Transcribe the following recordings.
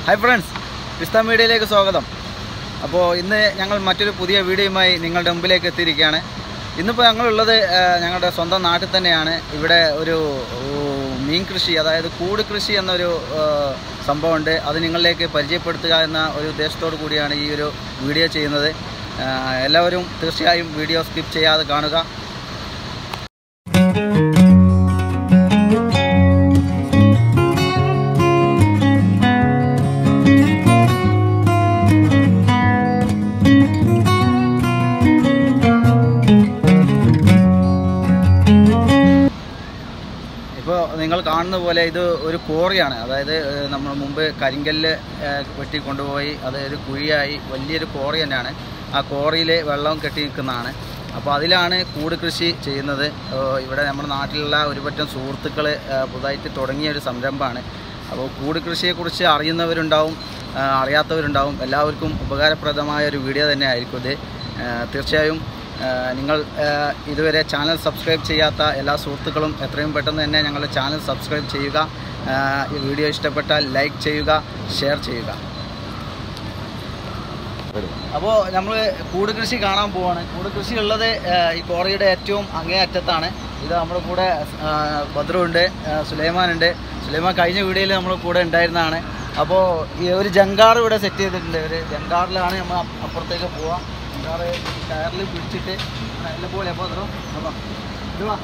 Hi friends Vista മീഡിയയിലേക്ക് സ്വാഗതം അപ്പോൾ ഇന്ന് ഞങ്ങൾ മറ്റൊരു പുതിയ വീഡിയോയുമായി നിങ്ങളുടെ മുമ്പിലേക്ക് എത്തിയിരിക്കുകയാണ് ഇന്നിപ്പോൾ ഞങ്ങളുള്ളത് ആ, ഞങ്ങളുടെ സ്വന്തം നാട്ടിൽ തന്നെയാണ് ഇവിടെ ഒരു ഊ, മീൻ കൃഷി അതായത് കൂട് കൃഷി എന്നൊരു ആ, സംഭവമുണ്ട് അത് നിങ്ങളിലേക്ക് പരിചയപ്പെടുത്തുക എന്ന ഒരു ഉദ്ദേശത്തോടു കൂടിയാണ് ഈ ഒരു വീഡിയോ ചെയ്യുന്നത് ആ, എല്ലാവരും തീർച്ചയായും വീഡിയോ സ്കിപ്പ് ചെയ്യാതെ കാണുക ഇപ്പോൾ നിങ്ങൾ കാണുന്ന പോലെ ഇത് ഒരു കോറിയാണ് അതായത് ഏഹ്, നമ്മൾ മുമ്പ് കരിങ്കല്ല് ഏഹ്, വെട്ടി കൊണ്ടുപോയി അത് ഒരു കുഴിയായി വലിയൊരു കോറി തന്നെയാണ് ആ കോറിയിൽ വെള്ളം കെട്ടി നിൽക്കുന്നതാണ് അപ്പോൾ അതിലാണ് കൂട് കൃഷി ചെയ്യുന്നത് ഏഹ്, ഇവിടെ നമ്മുടെ നാട്ടിലുള്ള ഒരുപറ്റം സുഹൃത്തുക്കൾ പുതുതായിട്ട് തുടങ്ങിയ ഒരു സംരംഭമാണ് അപ്പോൾ കൂട് കൃഷിയെക്കുറിച്ച് അറിയുന്നവരുണ്ടാവും ഏഹ്, അറിയാത്തവരുണ്ടാവും എല്ലാവർക്കും ഉപകാരപ്രദമായ ഒരു വീഡിയോ തന്നെ ആയിരിക്കും ഇത് ഏഹ്, തീർച്ചയായും ഏഹ് നിങ്ങൾ ഏഹ് ഇതുവരെ ചാനൽ സബ്സ്ക്രൈബ് ചെയ്യാത്ത എല്ലാ സുഹൃത്തുക്കളും എത്രയും പെട്ടെന്ന് തന്നെ ഞങ്ങളുടെ ചാനൽ സബ്സ്ക്രൈബ് ചെയ്യുക ഏഹ് ഈ വീഡിയോ ഇഷ്ടപ്പെട്ടാൽ ലൈക്ക് ചെയ്യുക ഷെയർ ചെയ്യുക അപ്പോൾ നമ്മൾ കൂട് കൃഷി കാണാൻ പോവാണ് കൂട് കൃഷി ഉള്ളത് ഏഹ് ഈ കോറിയുടെ ഏറ്റവും അങ്ങേ അറ്റത്താണ് ഇത് നമ്മുടെ കൂടെ ഏഹ് ബദ്രുണ്ട് ഏഹ് സുലൈമാനുണ്ട് സുലൈമാൻ കഴിഞ്ഞ വീഡിയോയിൽ നമ്മൾ കൂടെ ഉണ്ടായിരുന്നതാണ് അപ്പോൾ ഈ ഒരു ജങ്കാർ ഇവിടെ സെറ്റ് ചെയ്തിട്ടുണ്ട് ഒരു ജങ്കാറിലാണ് നമ്മൾ അപ്പ- അപ്പുറത്തേക്ക് പോവാം ജങ്കാറ് ടയറിൽ പിടിച്ചിട്ട് എല്ലാം പോലെ അപ്പോൾ ബദ്രു അപ്പോൾ ഇത് വാ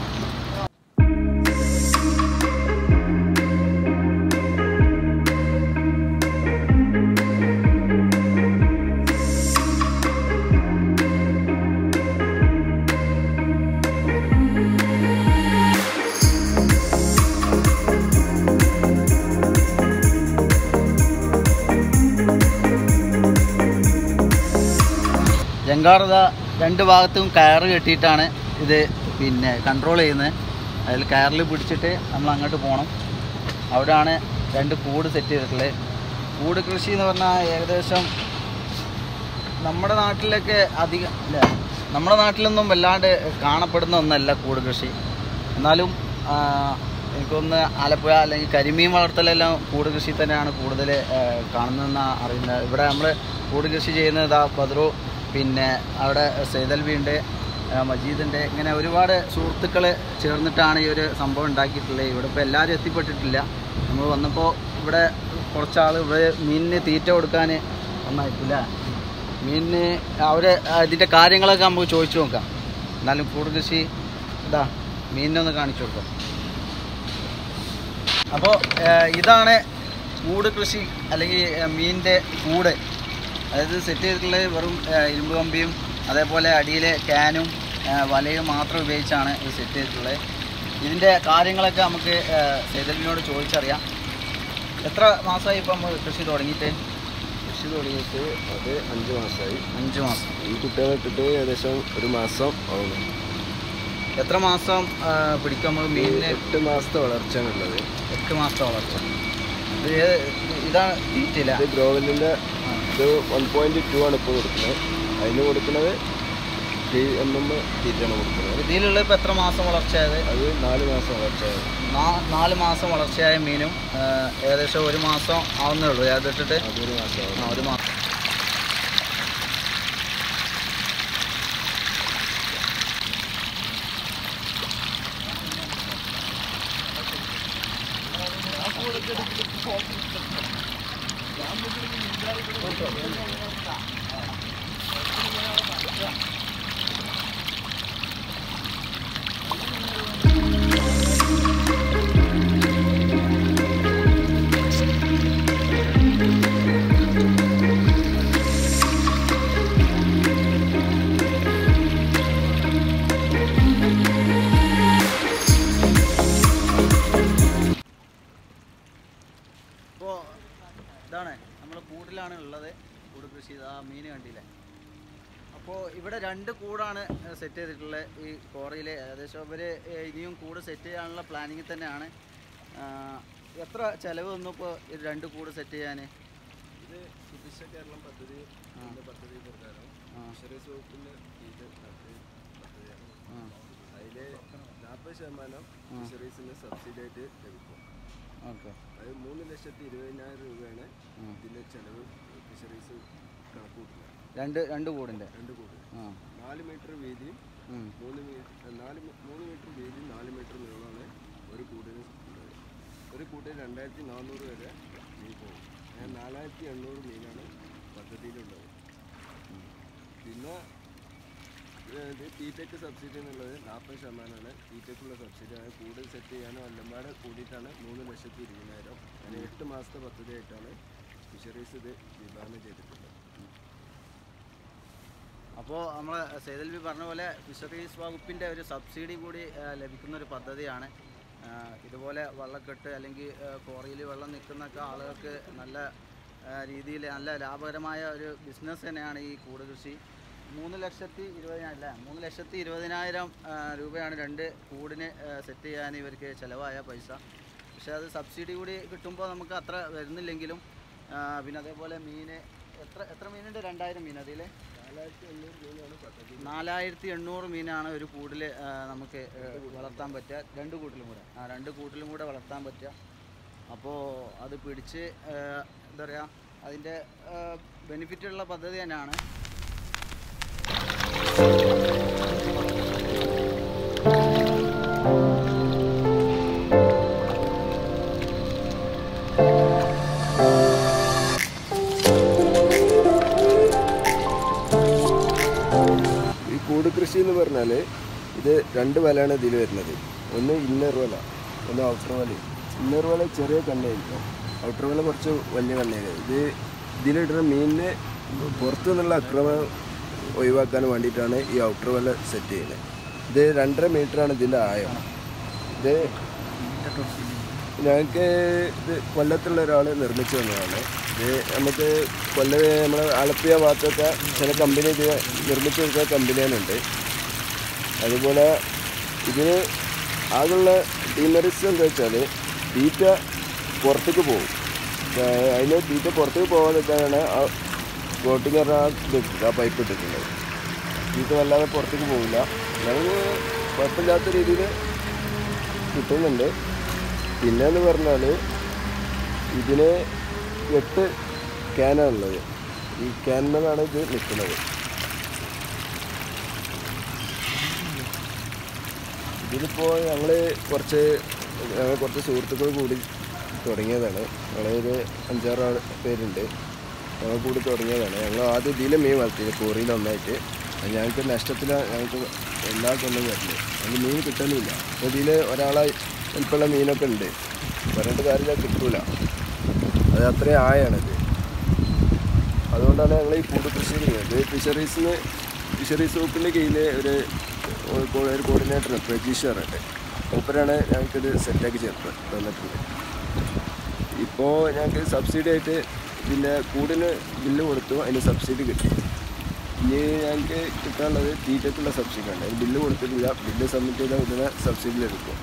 ജങ്കാറത രണ്ട് ഭാഗത്തും കയറ് കെട്ടിയിട്ടാണ് ഇത് പിന്നെ കൺട്രോൾ ചെയ്യുന്നത് അതിൽ കയറിൽ പിടിച്ചിട്ട് നമ്മൾ അങ്ങോട്ട് പോകണം അവിടെയാണ് രണ്ട് കൂട് സെറ്റ് ചെയ്തിട്ടുള്ളത് കൂട് കൃഷി എന്ന് പറഞ്ഞാൽ ഏകദേശം നമ്മുടെ നാട്ടിലൊക്കെ അധികം അല്ല നമ്മുടെ നാട്ടിലൊന്നും വല്ലാണ്ട് കാണപ്പെടുന്ന ഒന്നല്ല കൂട് കൃഷി എന്നാലും ആ, എനിക്കൊന്ന് ആലപ്പുഴ അല്ലെങ്കിൽ കരിമീൻ വളർത്തലെല്ലാം കൂട് കൃഷി തന്നെയാണ് കൂടുതൽ കാണുന്നതെന്ന് അറിയുന്നത് ഇവിടെ നമ്മൾ കൂട് കൃഷി ചെയ്യുന്നത് ഇതാ ബദ്രു പിന്നെ അവിടെ സെയ്തൽബി ഉണ്ട് ആ, മജീദുണ്ട് ഇങ്ങനെ ഒരുപാട് സുഹൃത്തുക്കൾ ചേർന്നിട്ടാണ് ഈ ഒരു സംഭവം ഉണ്ടാക്കിയിട്ടുള്ളത് ഇവിടെ ഇപ്പോൾ എല്ലാവരും എത്തിപ്പെട്ടിട്ടില്ല നമ്മൾ വന്നപ്പോൾ ഇവിടെ കുറച്ചാൾ ഇവിടെ മീനിന് തീറ്റ കൊടുക്കാൻ ഒന്നായിട്ടില്ല മീനിന് അവർ ഇതിൻ്റെ കാര്യങ്ങളൊക്കെ നമുക്ക് ചോദിച്ചു നോക്കാം എന്നാലും കൂട് കൃഷി ഇതാ മീനിനൊന്ന് കാണിച്ചു കൊടുക്കാം അപ്പോൾ ഇതാണ് കൂട് കൃഷി അല്ലെങ്കിൽ ഏഹ്, മീനിൻ്റെ കൂട് അതായത് സെറ്റ് ചെയ്തിട്ടുള്ളത് വെറും ഏഹ്, ഇരുമ്പ് കമ്പിയും അതേപോലെ അടിയിലെ ക്യാനും ഏഹ്, വലയും മാത്രം ഉപയോഗിച്ചാണ് ഇത് സെറ്റ് ചെയ്തിട്ടുള്ളത് ഇതിൻ്റെ കാര്യങ്ങളൊക്കെ നമുക്ക് സൈതലിനോട് ചോദിച്ചറിയാം എത്ര മാസമായി ഇപ്പം നമ്മൾ കൃഷി തുടങ്ങിയിട്ട് കൃഷി തുടങ്ങിയിട്ട് അത് അഞ്ച് മാസമായി അഞ്ച് മാസം ഈ കുട്ടികളെ ഇട്ടിട്ട് ഏകദേശം ഒരു മാസം ആവുന്നു എത്ര മാസം ആ, പിടിക്കും നമ്മൾ മീനിന് എട്ട് മാസത്തെ വളർച്ചയാണ് ഉള്ളത് എട്ട് മാസത്തെ വളർച്ച ഇത് ഏത് ഇതാണ് തീറ്റില്ല ഇത് ഗ്രോവലിൻ്റെ ഇത് വൺ പോയിൻറ്റ് ടു ആണ് ഇപ്പോൾ കൊടുക്കുന്നത് അതിന് കൊടുക്കുന്നത് ത്രീ എം എം തീറ്റാണ് കൊടുക്കുന്നത് ഇതിലുള്ള ഇപ്പം എത്ര മാസം വളർച്ചയായത് അത് നാല് മാസം വളർച്ചയായി നാ- നാല് മാസം വളർച്ചയായ മീനും ആ, ഏകദേശം ഒരു മാസം ആവുന്നേ ഉള്ളൂ ഏതിട്ടിട്ട് അതൊരു മാസമാവും ആ ഒരു മാസം ഇപ്പോൾ ഇതാണ് നമ്മൾ കൂടിലാണ് ഉള്ളത് കൂട് കൃഷി ആ മീൻ കണ്ടില്ലേ അപ്പോൾ ഇവിടെ രണ്ട് കൂടാണ് സെറ്റ് ചെയ്തിട്ടുള്ളത് ഈ കോറയിൽ ഏകദേശം ഇവർ ഇനിയും കൂട് സെറ്റ് ചെയ്യാനുള്ള പ്ലാനിങ്ങിൽ തന്നെയാണ് ആ, എത്ര ചിലവ് വന്നു ഇപ്പോൾ ഇത് രണ്ട് കൂട് സെറ്റ് ചെയ്യാൻ ഇത് സുഭിക്ഷ കേരളം പദ്ധതി എന്ന പദ്ധതി പ്രകാരം ആ. ഫിഷറീസ് വകുപ്പിൻ്റെ കീഴിൽ നടത്തിയ പദ്ധതിയാണ് ആ അതിൽ നാൽപ്പത് ശതമാനം ആ. ഫിഷറീസിന് സബ്സിഡി ആയിട്ട് ലഭിക്കും ഓക്കെ അത് മൂന്ന് ലക്ഷത്തി ഇരുപതിനായിരം രൂപയാണ് ആ രണ്ട് രണ്ട് കൂടിൻ്റെ രണ്ട് കൂട് ആ നാല് മീറ്റർ വീതിയും ഉം. മൂന്ന് മീറ്റർ നാല് മീ- മൂന്ന് മീറ്റർ വീതിയും നാല് മീറ്റർ നീളമാണ് ഒരു കൂടിന് ഉള്ളത് ഒരു കൂട്ടിൽ രണ്ടായിരത്തി നാനൂറ് വരെ മീൻ പോകും അങ്ങനെ നാലായിരത്തി എണ്ണൂറ് മീനാണ് പദ്ധതിയിലുള്ളത് പിന്നെ ഏഹ്, ഇത് തീറ്റയ്ക്ക് സബ്സിഡി എന്നുള്ളത് നാൽപ്പത് ശതമാനമാണ് തീറ്റയ്ക്കുള്ള സബ്സിഡി ആണ് കൂട് സെറ്റ് ചെയ്യാനും എല്ലമ്പാടെ കൂടിയിട്ടാണ് മൂന്ന് ലക്ഷത്തി ഇരുപതിനായിരം അങ്ങനെ എട്ട് മാസത്തെ പദ്ധതിയായിട്ടാണ് ഫിഷറീസ് ഇത് വിഭാവനം ചെയ്തിട്ടുള്ളത് അപ്പോൾ നമ്മൾ സേതൽവി പറഞ്ഞ പോലെ ഫിഷറീസ് വകുപ്പിൻ്റെ ഒരു സബ്സിഡി കൂടി ആ, ലഭിക്കുന്ന ഒരു പദ്ധതിയാണ് ആ, ഇതുപോലെ വള്ളക്കെട്ട് അല്ലെങ്കിൽ കോറിയിൽ വെള്ളം നിൽക്കുന്നൊക്കെ ആളുകൾക്ക് നല്ല രീതിയിൽ നല്ല ലാഭകരമായ ഒരു ബിസിനസ് തന്നെയാണ് ഈ കൂട് കൃഷി മൂന്ന് ലക്ഷത്തി ഇരുപതിനായിരം അല്ല മൂന്ന് ലക്ഷത്തി ഇരുപതിനായിരം ആ, രൂപയാണ് രണ്ട് കൂടിന് സെറ്റ് ചെയ്യാൻ ഇവർക്ക് ചിലവായ പൈസ പക്ഷേ അത് സബ്സിഡി കൂടി കിട്ടുമ്പോൾ നമുക്ക് അത്ര വരുന്നില്ലെങ്കിലും ആ, പിന്നെ അതേപോലെ മീൻ എത്ര എത്ര മീനുണ്ട് രണ്ടായിരം മീൻ അതിൽ നാലായിരത്തി എണ്ണൂറ് മീനാണ് പദ്ധതി നാലായിരത്തി എണ്ണൂറ് മീനാണ് ഒരു കൂടിൽ നമുക്ക് ആ, വളർത്താൻ പറ്റുക രണ്ട് കൂട്ടിലും കൂടെ ആ രണ്ട് കൂട്ടിലും കൂടെ വളർത്താൻ പറ്റുക അപ്പോൾ അത് പിടിച്ച് ആ, എന്താ പറയുക അതിൻ്റെ ബെനിഫിറ്റ് ഉള്ള പദ്ധതി തന്നെയാണ് ഈ കൂട് കൃഷി എന്ന് പറഞ്ഞാൽ ഇത് രണ്ട് വലയാണ് ഇതിൽ വരുന്നത് ഒന്ന് ഇന്നർ വല ഒന്ന് ഔട്ടർ വല ഇന്നർ വല ചെറിയ കണ്ണയായിരിക്കും ഔട്ടർ വല കുറച്ച് വലിയ കണ്ണയായിരിക്കും ഇത് ഇതിലിടുന്ന മീനിനെ പുറത്തു നിന്നുള്ള അക്രമം ഒഴിവാക്കാൻ വേണ്ടിയിട്ടാണ് ഈ ഔട്ടർ വല സെറ്റ് ചെയ്യുന്നത് ഇത് രണ്ടര മീറ്ററാണ് ഇതിൻ്റെ ആയം ഇത് ഞങ്ങൾക്ക് ഇത് കൊല്ലത്തുള്ള ഒരാൾ നിർമ്മിച്ചു തന്നതാണ് ഇത് നമുക്ക് കൊല്ലം നമ്മൾ ആലപ്പുഴ ഭാഗത്തൊക്കെ ചില കമ്പനി ഇത് നിർമ്മിച്ചു കൊടുക്കുന്ന കമ്പനികളുണ്ട് അതുപോലെ ഇതിന് ആകെയുള്ള ഡീമെറിറ്റ്സ് എന്താ വെച്ചാൽ തീറ്റ പുറത്തേക്ക് പോകും ഏഹ് അതിന് തീറ്റ പുറത്തേക്ക് പോകാതിരിക്കാനാണ് ആ ഫ്ലോട്ടിങ് പറഞ്ഞ ആ ഇത് ഇട്ടിട്ട് ആ പൈപ്പ് ഇട്ടിട്ടുള്ളത് തീറ്റ വല്ലാതെ പുറത്തേക്ക് പോകില്ല ഞങ്ങൾക്ക് കുഴപ്പമില്ലാത്ത രീതിയിൽ കിട്ടുന്നുണ്ട് പിന്നെന്ന് പറഞ്ഞാൽ ഇതിന് എട്ട് ക്യാനാണുള്ളത് ഈ ക്യാനിലാണ് ഇത് നിൽക്കുന്നത് ഇതിലിപ്പോൾ ഞങ്ങൾ കുറച്ച് ഞങ്ങൾ കുറച്ച് സുഹൃത്തുക്കൾ കൂടി തുടങ്ങിയതാണ് ഞങ്ങളൊരു അഞ്ചാറ് ആൾ പേരുണ്ട് ഞങ്ങൾ കൂടി തുടങ്ങിയതാണ് ഞങ്ങൾ ആദ്യം ഇതിലെ മീൻ വളർത്തിയത് കോറിയിൽ ഒന്നായിട്ട് അത് ഞങ്ങൾക്ക് നഷ്ടത്തിലാണ് ഞങ്ങൾക്ക് എല്ലാ കൊല്ലം വരുന്നത് ഞങ്ങൾക്ക് മീൻ കിട്ടാനുമില്ല അപ്പോൾ ഇതിൽ ഒരാളെ വലിപ്പമുള്ള മീനൊക്കെ ഉണ്ട് പറഞ്ഞിട്ട് കാര്യമില്ല കിട്ടൂല അത് അത്രയും ആയാണിത് അതുകൊണ്ടാണ് ഞങ്ങൾ ഈ കൂട് കൃഷി ചെയ്യുന്നത് ഫിഷറീസിന് ഫിഷറീസ് വകുപ്പിൻ്റെ കീഴിൽ ഒരു കോ- ഒരു കോർഡിനേറ്റർ പ്രജീഷ് പറഞ്ഞിട്ട് മൂപ്പരാണ് ഞങ്ങൾക്കിത് സെറ്റാക്കി ചേർത്ത് തന്നിട്ടുണ്ട് ഇപ്പോൾ ഞങ്ങൾക്ക് സബ്സിഡി ആയിട്ട് ഇതിൻ്റെ കൂടിന് ബില്ല് കൊടുത്തു അതിന് സബ്സിഡി കിട്ടി ഇനി ഞങ്ങൾക്ക് കിട്ടാനുള്ളത് തീറ്റയ്ക്കുള്ള സബ്സിഡി ഉണ്ട് അതിന് ബില്ല് കൊടുത്തിട്ടില്ല ബില്ല് സബ്മിറ്റ് ചെയ്താൽ ഉടനെ സബ്സിഡി ലഭിക്കും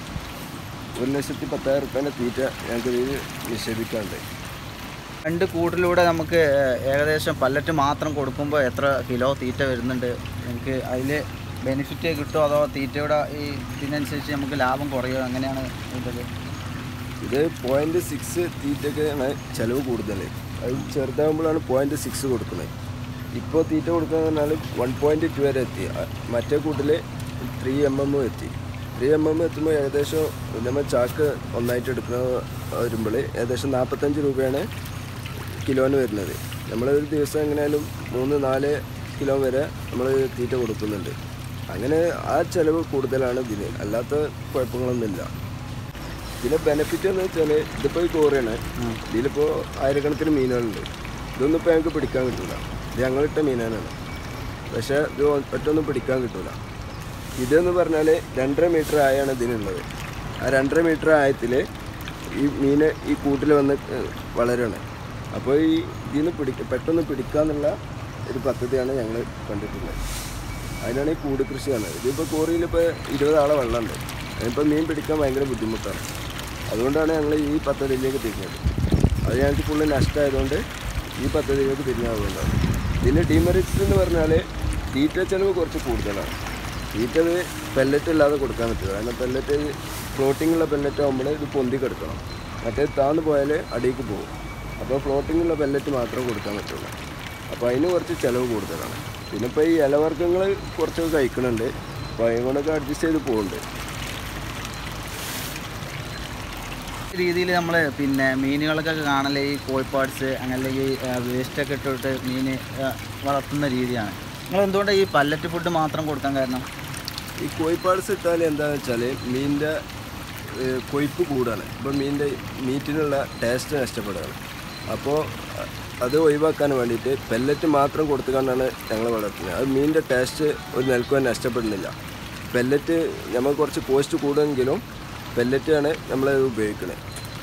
ഒരു ലക്ഷത്തി പത്തായിരം റുപ്യേൻ്റെ തീറ്റ ഞങ്ങൾക്ക് ഇതിൽ നിക്ഷേപിക്കാനുണ്ട് രണ്ട് കൂട്ടിലൂടെ നമുക്ക് ഏകദേശം പല്ലറ്റ് മാത്രം കൊടുക്കുമ്പോൾ എത്ര കിലോ തീറ്റ വരുന്നുണ്ട് നമുക്ക് അതിൽ ബെനിഫിറ്റ് കിട്ടുമോ അതോ തീറ്റയുടെ ഈ ഇതിനനുസരിച്ച് നമുക്ക് ലാഭം കുറയോ എങ്ങനെയാണ് ഇതിൻ്റെ ഇത് പോയിന്റ് സിക്സ് തീറ്റയ്ക്കാണ് ചിലവ് കൂടുതൽ അത് ചെറുതാകുമ്പോഴാണ് പോയിന്റ് സിക്സ് കൊടുക്കുന്നത് ഇപ്പോൾ തീറ്റ കൊടുക്കുക പറഞ്ഞാൽ വൺ പോയിന്റ് ടു വരെ എത്തി അ- മറ്റേ കൂട്ടിൽ ത്രീ എം എം എത്തി ത്രീ എം എം എത്തുമ്പോൾ ഏകദേശം നമ്മൾ ചാക്ക് ഒന്നായിട്ട് എടുക്കുന്ന വരുമ്പോൾ ഏകദേശം നാൽപ്പത്തഞ്ച് രൂപയാണ് കിലോന് വരുന്നത് നമ്മൾ ഒരു ദിവസം എങ്ങനെയാലും മൂന്ന് നാല് കിലോ വരെ നമ്മൾ തീറ്റ കൊടുക്കുന്നുണ്ട് അങ്ങനെ ആ ചിലവ് കൂടുതലാണ് ഇതിന് അല്ലാത്ത കുഴപ്പങ്ങളൊന്നുമില്ല ഇതിലെ ബെനിഫിറ്റ് എന്ന് വെച്ചാൽ ഇതിപ്പോൾ ഈ കോറിയാണ് ഇതിലിപ്പോൾ ആയിരക്കണക്കിന് മീനുകളുണ്ട് ഇതൊന്നും ഇപ്പോൾ ഞങ്ങൾക്ക് പിടിക്കാൻ കിട്ടില്ല ഇത് ഞങ്ങളിട്ട മീനാനാണ് പക്ഷേ ഇത് ഒറ്റൊന്നും പിടിക്കാൻ കിട്ടില്ല ഇതെന്ന് പറഞ്ഞാൽ രണ്ടര മീറ്റർ ആയാണ് ഇതിനുള്ളത് ആ രണ്ടര മീറ്റർ ആയത്തിൽ ഈ മീൻ ഈ കൂട്ടിൽ വന്ന് ഏഹ്, വളരുകയാണ് അപ്പോൾ ഈ ഇതിന് പിടിക്ക പെട്ടെന്ന് പിടിക്കാന്നുള്ള ഒരു പദ്ധതിയാണ് ഞങ്ങൾ കണ്ടിട്ടുള്ളത് അതിനാണ് ഈ കൂട് കൃഷി കാണുന്നത് ഇതിപ്പോൾ കോറിയിൽ ഇപ്പോൾ ഇരുപത് ആളെ വെള്ളമുണ്ട് അതിപ്പോൾ മീൻ പിടിക്കാൻ ഭയങ്കര ബുദ്ധിമുട്ടാണ് അതുകൊണ്ടാണ് ഞങ്ങൾ ഈ പദ്ധതിയിലേക്ക് തിരിഞ്ഞത് അത് ഞങ്ങൾക്ക് ഫുള്ള് നഷ്ടമായതുകൊണ്ട് ഈ പദ്ധതിയിലേക്ക് തിരിഞ്ഞതുകൊണ്ടാണ് ഇതിൻ്റെ ഡിമെറിറ്റ്സ് എന്ന് പറഞ്ഞാൽ തീറ്റ ചിലവ് കുറച്ച് കൂടുതലാണ് തീറ്റ ഇത് പെല്ലറ്റ് ഇല്ലാതെ കൊടുക്കാൻ പറ്റില്ല കാരണം പെല്ലറ്റ് ഫ്ലോട്ടിംഗ് ഉള്ള പെല്ലറ്റ് ആകുമ്പോൾ ഇത് പൊന്തി കിടക്കണം മറ്റേ താന്ന് പോയാൽ അടിയിലേക്ക് പോകും അപ്പോൾ ഫ്ലോട്ടിംഗ് ഉള്ള പെല്ലറ്റ് മാത്രമേ കൊടുക്കാൻ പറ്റുള്ളൂ അപ്പോൾ അതിന് കുറച്ച് ചിലവ് കൂടുതലാണ് പിന്നെ ഇപ്പോൾ ഈ ഇലവർഗ്ഗങ്ങൾ കുറച്ചൊക്കെ കഴിക്കുന്നുണ്ട് അപ്പോൾ അതിനെ കൊണ്ടൊക്കെ അഡ്ജസ്റ്റ് ചെയ്ത് പോകുന്നുണ്ട് രീതിയിൽ നമ്മൾ പിന്നെ മീനുകളൊക്കെ കാണല്ലേ ഈ കോഴിപ്പാട്സ് അങ്ങനെ ഈ വേസ്റ്റൊക്കെ ഇട്ടിട്ട് മീൻ വളർത്തുന്ന രീതിയാണ് നിങ്ങൾ എന്തുകൊണ്ടാണ് ഈ പല്ലറ്റ് ഫുഡ് മാത്രം കൊടുക്കാൻ കാരണം ഈ കോഴിപ്പാട്സ് ഇട്ടാൽ എന്താണെന്ന് വെച്ചാൽ മീനിൻ്റെ കൊഴുപ്പ് കൂടാണ് ഇപ്പോൾ മീനിൻ്റെ മീറ്റിനുള്ള ടേസ്റ്റ് നഷ്ടപ്പെടുകയാണ് അപ്പോൾ അ- അത് ഒഴിവാക്കാൻ വേണ്ടിയിട്ട് പെല്ലറ്റ് മാത്രം കൊടുത്തുകൊണ്ടാണ് ഞങ്ങൾ വളർത്തുന്നത് അത് മീനിൻ്റെ ടേസ്റ്റ് ഒരു നിലക്കുവാൻ നഷ്ടപ്പെടുന്നില്ല പെല്ലറ്റ് നമ്മൾ കുറച്ച് കോസ്റ്റ് കൂടുമെങ്കിലും പെല്ലറ്റാണ് നമ്മൾ ഉപയോഗിക്കുന്നത്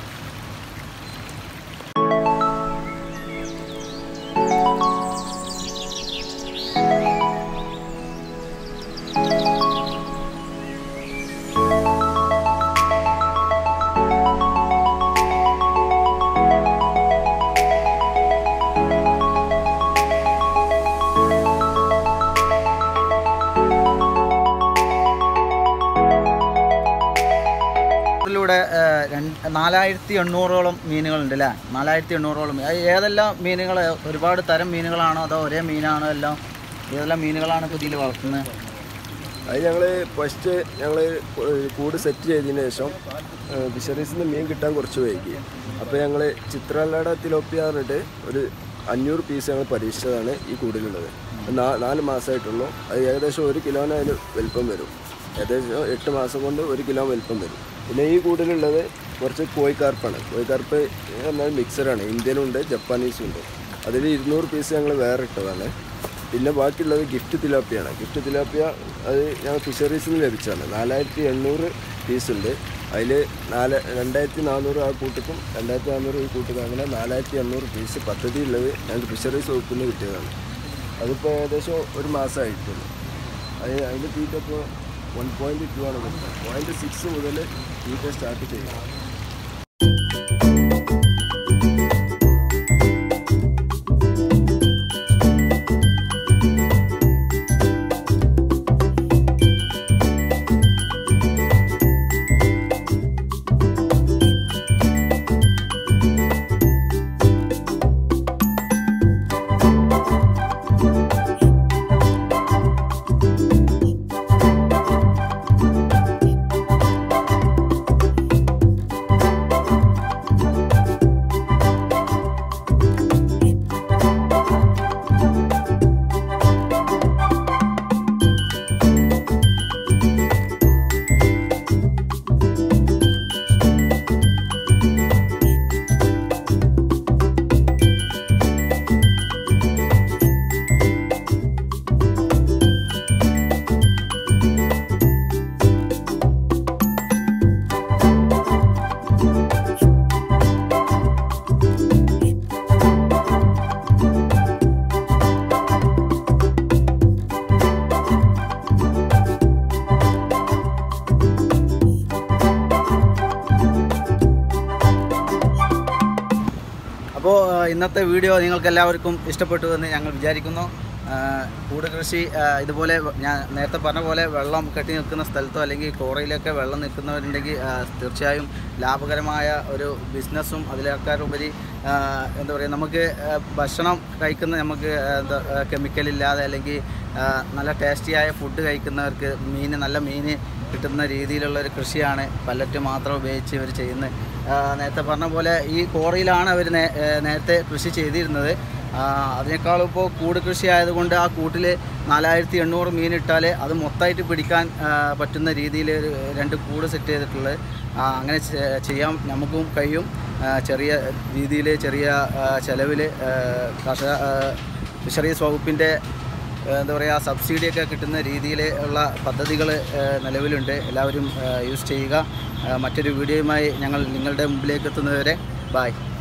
ഇതിലൂടെ രണ്ട് നാലായിരത്തി എണ്ണൂറോളം മീനുകളുണ്ട് അല്ലേ നാലായിരത്തി എണ്ണൂറോളം അത് ഏതെല്ലാം മീനുകൾ ഒരുപാട് തരം മീനുകളാണോ അതോ ഒരേ മീനാണോ എല്ലാം ഏതെല്ലാം മീനുകളാണ് ഇപ്പോൾ ഇതിൽ വളർത്തുന്നത് അത് ഞങ്ങൾ ഫസ്റ്റ് ഞങ്ങൾ കൂട് സെറ്റ് ചെയ്തതിന് ശേഷം ഫിഷറീസിൽ നിന്ന് മീൻ കിട്ടാൻ കുറച്ച് വൈകി അപ്പോൾ ഞങ്ങൾ ചിത്രലട തിലോപ്പിയ പറഞ്ഞിട്ട് ഒരു അഞ്ഞൂറ് പീസ് ഞങ്ങൾ പരീക്ഷിച്ചതാണ് ഈ കൂടിലുള്ളത് നാ നാല് മാസമായിട്ടുള്ളൂ അത് ഏകദേശം ഒരു കിലോന് അതിന് വലിപ്പം വരും ഏകദേശം എട്ട് മാസം കൊണ്ട് ഒരു കിലോ വലിപ്പം വരും പിന്നെ ഈ കൂടിലുള്ളത് കുറച്ച് കോഴിക്കാർപ്പാണ് കോഴിക്കാർപ്പ് എന്നാൽ മിക്സറാണ് ഇന്ത്യനുണ്ട് ജപ്പാനീസും ഉണ്ട് അതിൽ ഇരുന്നൂറ് പീസ് ഞങ്ങൾ വേറെ ഇട്ടതാണ് പിന്നെ ബാക്കിയുള്ളത് ഗിഫ്റ്റ് തിലാപ്പിയാണ് ഗിഫ്റ്റ് തിലാപ്പിയ അത് ഞങ്ങൾ ഫിഷറീസിൽ നിന്ന് ലഭിച്ചതാണ് നാലായിരത്തി എണ്ണൂറ് പീസ് ഉണ്ട് അതിൽ നാല് രണ്ടായിരത്തി നാനൂറ് ആ കൂട്ടക്കും രണ്ടായിരത്തി നാനൂറ് ഈ കൂട്ടക്കും അങ്ങനെ നാലായിരത്തി എണ്ണൂറ് പീസ് പദ്ധതി ഉള്ളത് ഞങ്ങൾക്ക് ഫിഷറീസ് വകുപ്പിൽ നിന്ന് കിട്ടിയതാണ് അതിപ്പോൾ ഏകദേശം ഒരു മാസമായിട്ടുള്ളൂ അത് അതിൻ്റെ തീറ്റ ഇപ്പോൾ വൺ പോയിൻറ്റ് ടു ആണ് കൊടുത്തത് പോയിൻറ്റ് സിക്സ് മുതൽ തീറ്റ സ്റ്റാർട്ട് ചെയ്യണം അപ്പോൾ ഇന്നത്തെ വീഡിയോ നിങ്ങൾക്ക് എല്ലാവർക്കും ഇഷ്ടപ്പെട്ടു എന്ന് ഞങ്ങൾ വിചാരിക്കുന്നു ആ, കൂട് കൃഷി ആ, ഇതുപോലെ വ- ഞാൻ നേരത്തെ പറഞ്ഞ പോലെ വെള്ളം കെട്ടി നിൽക്കുന്ന സ്ഥലത്തോ അല്ലെങ്കിൽ കോറയിലൊക്കെ വെള്ളം നിൽക്കുന്നവരുണ്ടെങ്കിൽ ആ, തീർച്ചയായും ലാഭകരമായ ഒരു ബിസിനസ്സും അതിലേക്കാളുപരി ആ, എന്താ പറയുക നമുക്ക് ആ, ഭക്ഷണം കഴിക്കുന്ന നമുക്ക് ആ, എന്താ കെമിക്കലില്ലാതെ അല്ലെങ്കിൽ ആ, നല്ല ടേസ്റ്റിയായ ഫുഡ് കഴിക്കുന്നവർക്ക് മീൻ നല്ല മീൻ കിട്ടുന്ന രീതിയിലുള്ള ഒരു കൃഷിയാണ് പല്ലറ്റ് മാത്രം ഉപയോഗിച്ച് ഇവർ ചെയ്യുന്നത് ആ, നേരത്തെ പറഞ്ഞ പോലെ ഈ കോറയിലാണ് അവർ നേരത്തെ കൃഷി ചെയ്തിരുന്നത് ആ, അതിനേക്കാളും ഇപ്പോൾ കൂട് കൃഷി ആയതുകൊണ്ട് ആ കൂട്ടിൽ നാലായിരത്തി എണ്ണൂറ് മീൻ ഇട്ടാൽ അത് മൊത്തമായിട്ട് പിടിക്കാൻ ആ, പറ്റുന്ന രീതിയിൽ ഒരു രണ്ട് കൂട് സെറ്റ് ചെയ്തിട്ടുള്ളത് ആ, അങ്ങനെ ചെ- ചെയ്യാൻ നമുക്കും കഴിയും ആ, ചെറിയ രീതിയിൽ ചെറിയ ചിലവിൽ കർഷക ഫിഷറീസ് വകുപ്പിൻ്റെ ഏഹ് എന്താ പറയുക സബ്സിഡിയൊക്കെ കിട്ടുന്ന രീതിയിൽ ഉള്ള പദ്ധതികൾ നിലവിലുണ്ട് എല്ലാവരും ഏഹ് യൂസ് ചെയ്യുക ഏഹ് മറ്റൊരു വീഡിയോയുമായി ഞങ്ങൾ നിങ്ങളുടെ മുമ്പിലേക്ക് എത്തുന്നതുവരെ ബായ്